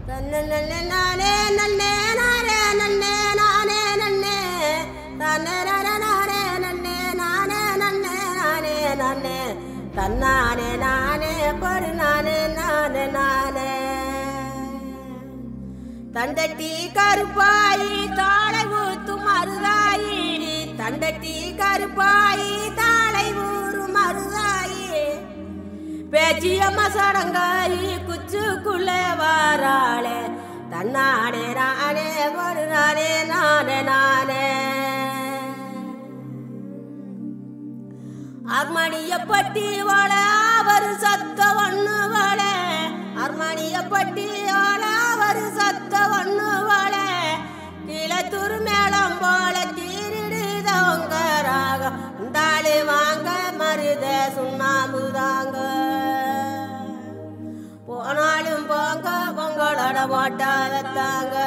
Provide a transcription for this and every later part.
தன்ன நன்னே நானே நன்னே நானே நன்னே நானே நன்னே தன்னே நானே நானே நன்னே நானே நன்னே நானே நன்னே தன்னானே நானே பொறு நானே நானே நானே தண்டட்டி கருப்பாயி தாளை ஊத்தும் மருதாயி தண்டட்டி கருப்பாயி தாளை ஊறும் மருதாயி பேச்சியம்ம சடங்காயி குச்சுக்குள்ளே வாராளே தன்னானே நானே ஒரு நானே நானே நானே அர்மணிய பட்டி வாழ அவர் சத்த ஒண்ணு வாழ அர்மணிய பட்டி வாழ அவர் சத்த ஒண்ணு வாழ கீழத்தூர் மேளம் போல கீரிடுதவங்க ராகம் உண்டாளி வாங்க மருத சுண்ணாம்புதாங்க போனாலும் போங்க பொங்கலோட மாட்டா வைத்தாங்க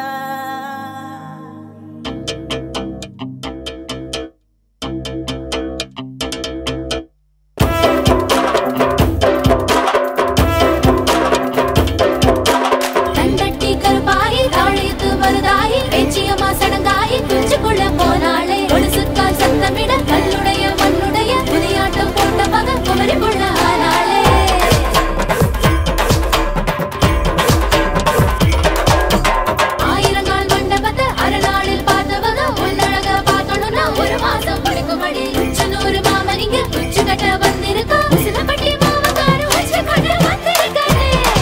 தண்டட்டி கருப்பாயி தாழியத்து மருதாயி பேச்சியம்மா சடங்காயி குஞ்சுக்குள்ள போனாளே ஒழுசுக்கால் சத்தமிட கல்லுடைய மண்ணுடைய புதியாட்டம் போட்ட மகன் குமரி புள்ள ஆனாளே ஆயிரங்கால் மண்டபத்தை அரைநாளில் பார்த்தவங்க உள்ளழக பார்க்கணும்னா ஒரு மாசம் முடிக்கும்படி உச்சனூறு மாமன் இங்க உச்சு கட்ட வந்திருக்கா சிலப்பட்டி மாமக்கார உச்சு கட்ட வந்திருக்காரு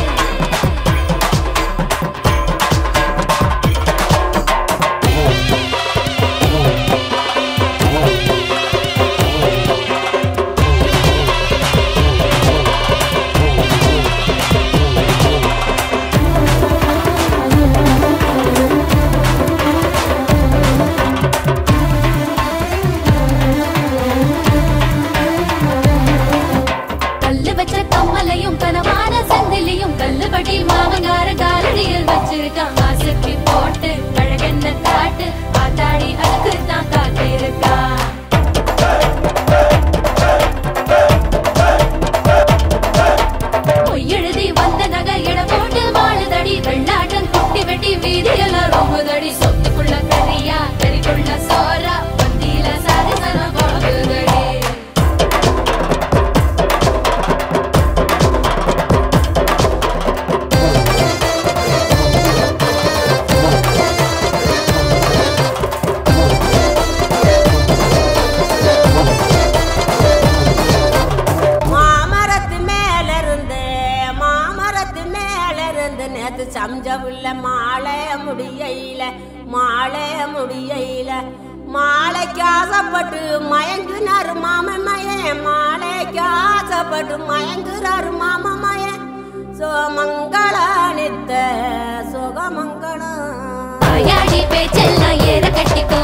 கல்லு வச்ச கம்மலையும் கனவான செந்திலையும் கல்லுபடி மாமங்கார காலடியில் வச்சிருக்கான் ஆசைக்கு போட்டு அழகென்ன காட்டு ஆத்தாடி அதுக்கு தான் காத்து இருக்கா பொய்யெழுதி வந்த நகை எட போட்டு வாழுதடி வெள்ளாட்டம் குட்டி வெட்டி வீதியெல்லாம் ரொம்புதடி சொத்துக்குள்ள கரியா கறிக்குள்ள சோறா பந்தியில சாதிசனம் போகுதடி மாமரத்து மேல இருந்து மாமரத்து மேல இருந்து நேத்து சம்ஜவுள்ள மாலை முடியையில மாலை முடியையில மாலைக்கு ஆசைப்பட்டு மயங்குனாரு மாமமயன் மாலைக்கு ஆசைப்பட்டு மயங்குறாரு மாமமயன் சோமங்கள நித்த சுகமங்களம் வாயாடி பேச்செல்லாம் ஏற கட்டிக்க